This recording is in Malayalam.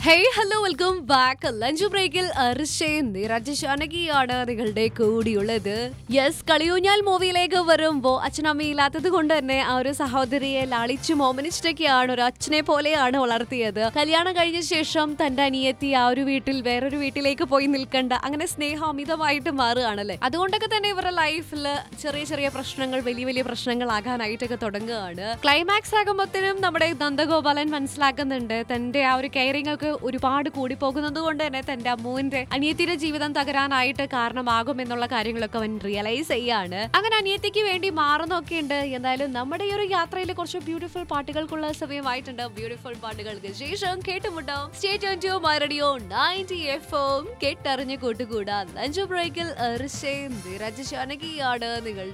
hey hello welcome back lunch ബ്രേക്കിൽ അർഷയും നിരജ് ഷാനകിയാണ് നിങ്ങളുടെ കൂടിയുള്ളത് യെസ് കളിയൂഞ്ഞാൽ മൂവിയിലേക്ക് വരുമ്പോ അച്ഛനമ്മയില്ലാത്തത് കൊണ്ട് തന്നെ ആ ഒരു സഹോദരിയെ ലാളിച്ചു മോമനിച്ചിട്ടൊക്കെയാണ് ഒരു അച്ഛനെ പോലെയാണ് വളർത്തിയത് കല്യാണം കഴിഞ്ഞ ശേഷം തന്റെ അനിയത്തി ആ ഒരു വീട്ടിൽ വേറൊരു വീട്ടിലേക്ക് പോയി നിൽക്കണ്ട അങ്ങനെ സ്നേഹം അമിതമായിട്ട് മാറുകയാണല്ലേ അതുകൊണ്ടൊക്കെ തന്നെ ഇവരുടെ ലൈഫിൽ ചെറിയ ചെറിയ പ്രശ്നങ്ങൾ വലിയ വലിയ പ്രശ്നങ്ങളാകാനായിട്ടൊക്കെ തുടങ്ങുകയാണ് ക്ലൈമാക്സ് ആകുമ്പോഴത്തേനും നമ്മുടെ നന്ദഗോപാലൻ മനസ്സിലാക്കുന്നുണ്ട് തന്റെ ആ ഒരു കെയറിംഗ് ഒക്കെ ഒരുപാട് കൂടി പോകുന്നത് കൊണ്ട് തന്നെ തന്റെ അമ്മുവിന്റെ അനിയത്തിന്റെ ജീവിതം തകരാനായിട്ട് കാരണമാകും എന്നുള്ള കാര്യങ്ങളൊക്കെ അവൻ റിയലൈസ് ചെയ്യാണ് അങ്ങനെ അനിയത്തിക്ക് വേണ്ടി മാറുന്നൊക്കെ ഉണ്ട് എന്തായാലും നമ്മുടെ ഈ ഒരു യാത്രയിൽ കുറച്ച് ബ്യൂട്ടിഫുൾ പാട്ടുകൾക്കുള്ള സമയമായിട്ടുണ്ട് ബ്യൂട്ടിഫുൾ പാട്ടുകൾക്ക് ശേഷം കേട്ടുമുട്ടാം state to my radio ninety F കേട്ടറിഞ്ഞ് കൂട്ടുകൂടാ ലഞ്ച് ബ്രേക്കിൽ നിരജ് ഷാനകിയാണ് നിങ്ങളുടെ